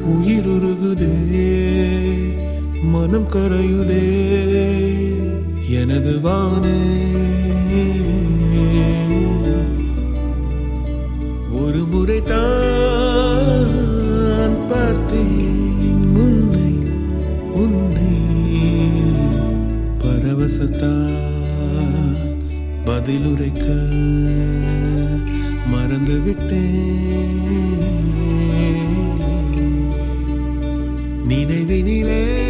உயிருருகுதே மனம் கரையுதே எனது வானே ஒரு முறை தான் பார்த்தேன் உன்னை உன்னை பரவசத்தான் பதிலுரைக்க மறந்து விட்டேன் நினைவினிலே